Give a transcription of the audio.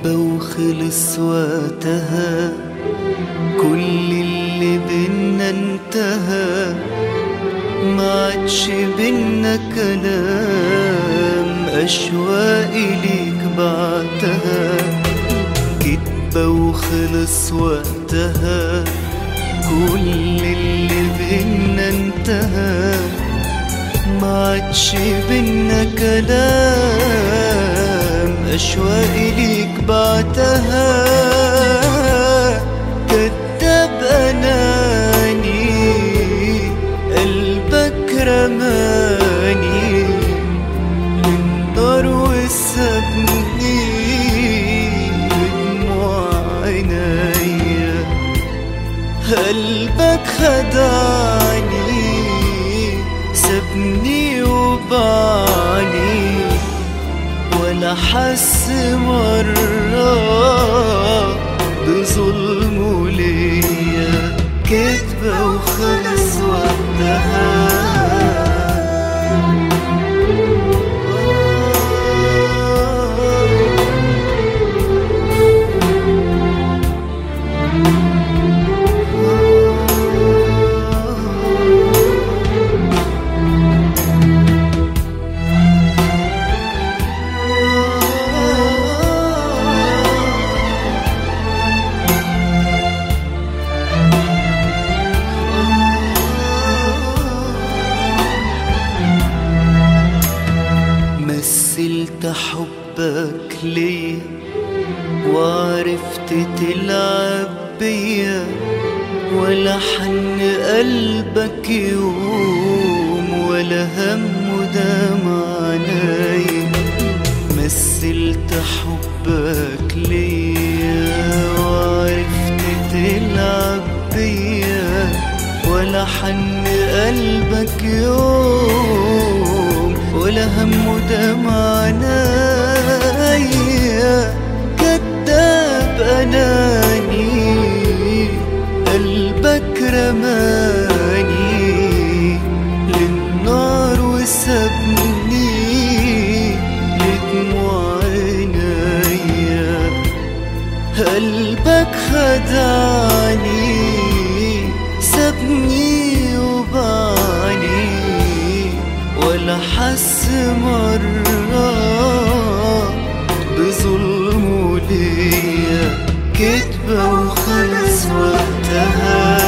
كدبة وخلص وقتها كل اللي بينا انتهى ما عادش بينا كلام أشواقي ليك بعتها كدبة وخلص وقتها كل اللي بينا انتهى ما عادش بينا كلام أشواقي ليك بعتها كداب أناني قلبك رماني للنار وسابني بدموع عينيا قلبك خدعني سابني وبعني ولا حس مرة بظلمه ليا كدبة وخلص وقتها مثلت حبك ليا وعرفت تلعب بيا ولا حن قلبك يوم ولا هم دمع عينيا مثلت حبك ليا وعرفت تلعب بيا ولا حن قلبك يوم ولا هم دمع عينيا كداب أناني قلبك رماني للنار وسابني لدموع عينيا قلبك خدعني سابني وبعني ولا حس مرة بظلمه ليا كدبة وخلص وقتها